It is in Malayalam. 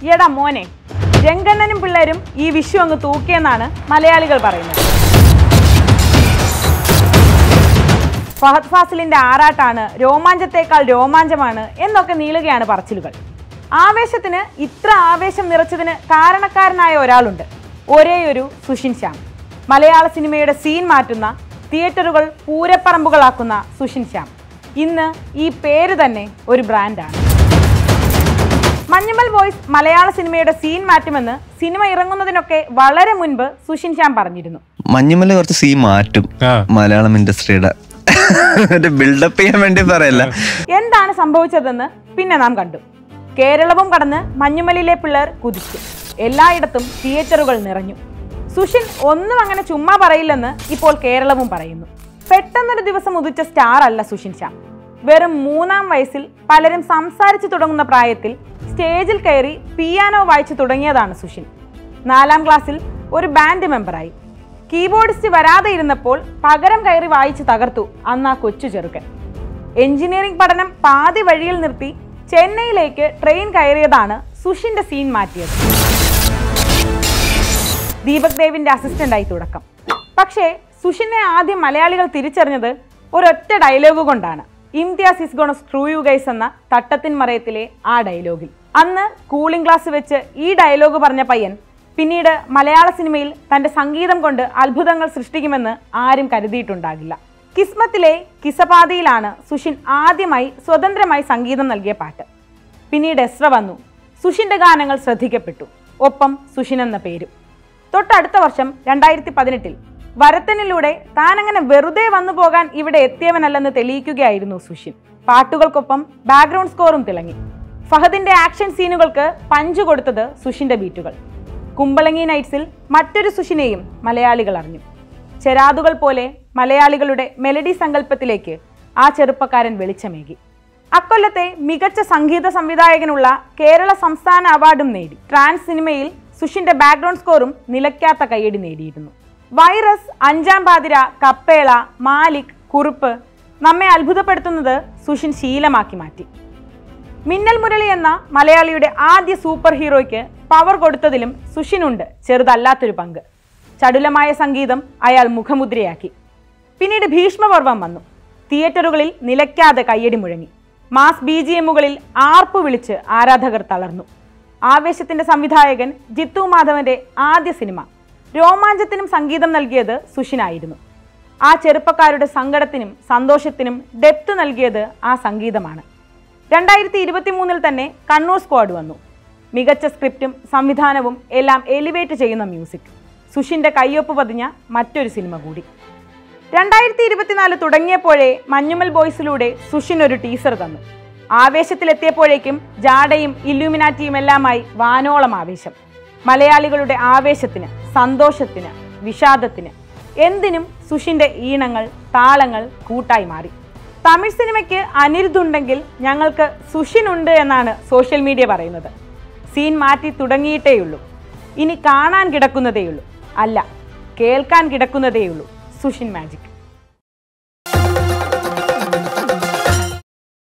എടാ മോനെ രംഗണ്ണനും പിള്ളേരും ഈ വിഷു അങ്ങ് തൂക്കിയെന്നാണ് മലയാളികൾ പറയുന്നത് ഫഹദ് ഫാസിലിന്റെ ആറാട്ടാണ് രോമാഞ്ചത്തേക്കാൾ രോമാഞ്ചമാണ് എന്നൊക്കെ നീളുകയാണ് പറച്ചിലുകൾ ആവേശത്തിന് ഇത്ര ആവേശം നിറച്ചതിന് കാരണക്കാരനായ ഒരാളുണ്ട് ഒരേയൊരു സുഷിൻ ശ്യാം മലയാള സിനിമയുടെ സീൻ മാറ്റുന്ന തിയേറ്ററുകൾ പൂരപ്പറമ്പുകളാക്കുന്ന സുഷിൻ ശ്യാം ഇന്ന് ഈ പേര് തന്നെ ഒരു ബ്രാൻഡാണ് മഞ്ഞുമൽ ബോയ്സ് മലയാള സിനിമയുടെ സീൻ മാറ്റുമെന്ന് സിനിമ ഇറങ്ങുന്നതിനൊക്കെ വളരെ മുൻപ് സുഷിൻ ശ്യാം പറഞ്ഞിരുന്നു മഞ്ഞുമല കുറച്ച് സീ മാറ്റും ആ. മലയാളം ഇൻഡസ്ട്രിയുടെ ബിൽഡപ്പ് ചെയ്യാൻ വേണ്ടി പറയല്ല എന്താണ് സംഭവിച്ചതെന്ന് പിന്നെ നാം കണ്ടു കേരളവും കടന്ന് മഞ്ഞുമലിലെ പിള്ളേർ കുതിച്ചു എല്ലായിടത്തും തിയേറ്ററുകൾ നിറഞ്ഞു സുഷിൻ ഒന്നും അങ്ങനെ ചുമ്മാ പറയില്ലെന്ന് ഇപ്പോൾ കേരളവും പറയുന്നു പെട്ടെന്നൊരു ദിവസം ഉദിച്ച സ്റ്റാർ അല്ല സുഷിൻ ശ്യാം വെറും മൂന്നാം വയസ്സിൽ പലരും സംസാരിച്ചു തുടങ്ങുന്ന പ്രായത്തിൽ സ്റ്റേജിൽ കയറി പിയാനോ വായിച്ചു തുടങ്ങിയതാണ് സുഷിൻ നാലാം ക്ലാസ്സിൽ ഒരു ബാൻഡ് മെമ്പറായി കീബോർഡിസ്റ്റ് വരാതെ ഇരുന്നപ്പോൾ പകരം കയറി വായിച്ച് തകർത്തു അന്ന് ആ കൊച്ചു ചെറുക്കൻ എഞ്ചിനീയറിംഗ് പഠനം പാതി വഴിയിൽ നിർത്തി ചെന്നൈയിലേക്ക് ട്രെയിൻ കയറിയതാണ് സുഷിന്റെ സീൻ മാറ്റിയത് ദീപക് ദേവിന്റെ അസിസ്റ്റന്റായി തുടക്കം പക്ഷേ സുഷിനെ ആദ്യം മലയാളികൾ തിരിച്ചറിഞ്ഞത് ഒരൊറ്റ ഡയലോഗ് കൊണ്ടാണ് Imtiaz is gonna screw you guys എന്ന തട്ടത്തിൻ മറയത്തിലെ ആ ഡയലോഗിൽ അന്ന് കൂളിംഗ് ക്ലാസ് വെച്ച് ഈ ഡയലോഗ് പറഞ്ഞ പയ്യൻ പിന്നീട് മലയാള സിനിമയിൽ തന്റെ സംഗീതം കൊണ്ട് അത്ഭുതങ്ങൾ സൃഷ്ടിക്കുമെന്ന് ആരും കരുതിയിട്ടുണ്ടാകില്ല കിസ്മത്തിലെ കിസപാതിയിലാണ് സുഷിൻ ആദ്യമായി സ്വതന്ത്രമായി സംഗീതം നൽകിയ പാട്ട് പിന്നീട് എസ്ര വന്നു സുഷിന്റെ ഗാനങ്ങൾ ശ്രദ്ധിക്കപ്പെട്ടു ഒപ്പം സുഷിൻ എന്ന പേരും തൊട്ടടുത്ത വർഷം രണ്ടായിരത്തി പതിനെട്ടിൽ വരത്തനിലൂടെ താൻ അങ്ങനെ വെറുതെ വന്നു പോകാൻ ഇവിടെ എത്തിയവനല്ലെന്ന് തെളിയിക്കുകയായിരുന്നു സുഷിൻ പാട്ടുകൾക്കൊപ്പം ബാക്ക്ഗ്രൗണ്ട് സ്കോറും തിളങ്ങി ഫഹദിന്റെ ആക്ഷൻ സീനുകൾക്ക് പഞ്ച് കൊടുത്തത് സുഷിന്റെ ബീറ്റുകൾ കുമ്പളങ്ങി നൈറ്റ്സിൽ മറ്റൊരു സുഷിനെയും മലയാളികൾ അറിഞ്ഞു ചെരാതുകൾ പോലെ മലയാളികളുടെ മെലഡി സങ്കല്പത്തിലേക്ക് ആ ചെറുപ്പക്കാരൻ വെളിച്ചമേകി അക്കൊല്ലത്തെ മികച്ച സംഗീത സംവിധായകനുള്ള കേരള സംസ്ഥാന അവാർഡും നേടി ട്രാൻസ് സിനിമയിൽ സുഷിന്റെ ബാക്ക്ഗ്രൗണ്ട് സ്കോറും നിലയ്ക്കാത്ത കയ്യടി നേടിയിരുന്നു വൈറസ് അഞ്ചാം പാതിര കപ്പേള മാലിക് കുറുപ്പ് നമ്മെ അത്ഭുതപ്പെടുത്തുന്നത് സുഷിൻ ശീലമാക്കി മാറ്റി മിന്നൽ മുരളി എന്ന മലയാളിയുടെ ആദ്യ സൂപ്പർ ഹീറോയ്ക്ക് പവർ കൊടുത്തതിലും സുഷിനുണ്ട് ചെറുതല്ലാത്തൊരു പങ്ക് ചടുലമായ സംഗീതം അയാൾ മുഖമുദ്രയാക്കി പിന്നീട് ഭീഷ്മപർവം വന്നു തിയേറ്ററുകളിൽ നിലയ്ക്കാതെ കയ്യടി മുഴങ്ങി മാസ് ബി ജി എമ്മുകളിൽ ആർപ്പു വിളിച്ച് ആരാധകർ തളർന്നു ആവേശത്തിന്റെ സംവിധായകൻ ജിത്തു മാധവന്റെ ആദ്യ സിനിമ രോമാഞ്ചത്തിനും സംഗീതം നൽകിയത് സുഷിനായിരുന്നു ആ ചെറുപ്പക്കാരുടെ സങ്കടത്തിനും സന്തോഷത്തിനും ഡെപ്ത് നൽകിയത് ആ സംഗീതമാണ് രണ്ടായിരത്തി ഇരുപത്തി മൂന്നിൽ തന്നെ കണ്ണൂർ സ്ക്വാഡ് വന്നു മികച്ച സ്ക്രിപ്റ്റും സംവിധാനവും എല്ലാം എലിവേറ്റ് ചെയ്യുന്ന മ്യൂസിക് സുഷിന്റെ കയ്യൊപ്പ് പതിഞ്ഞ മറ്റൊരു സിനിമ കൂടി രണ്ടായിരത്തി ഇരുപത്തിനാല് തുടങ്ങിയപ്പോഴേ മഞ്ഞുമൽ ബോയ്സിലൂടെ സുഷിൻ ഒരു ടീസർ തന്നു ആവേശത്തിലെത്തിയപ്പോഴേക്കും ജാഡയും ഇല്ലുമിനാറ്റിയും എല്ലാമായി വാനോളം ആവേശം മലയാളികളുടെ ആവേശത്തിന് സന്തോഷത്തിന് വിഷാദത്തിന് എന്തിനും സുഷിന്റെ ഈണങ്ങൾ താളങ്ങൾ കൂട്ടായി മാറി തമിഴ് സിനിമയ്ക്ക് അനിരുദ്ധുണ്ടെങ്കിൽ ഞങ്ങൾക്ക് സുഷിൻ ഉണ്ട് എന്നാണ് സോഷ്യൽ മീഡിയ പറയുന്നത് സീൻ മാറ്റി തുടങ്ങിയിട്ടേയുള്ളൂ ഇനി കാണാൻ കിടക്കുന്നതേയുള്ളൂ അല്ല കേൾക്കാൻ കിടക്കുന്നതേയുള്ളൂ സുഷിൻ മാജിക്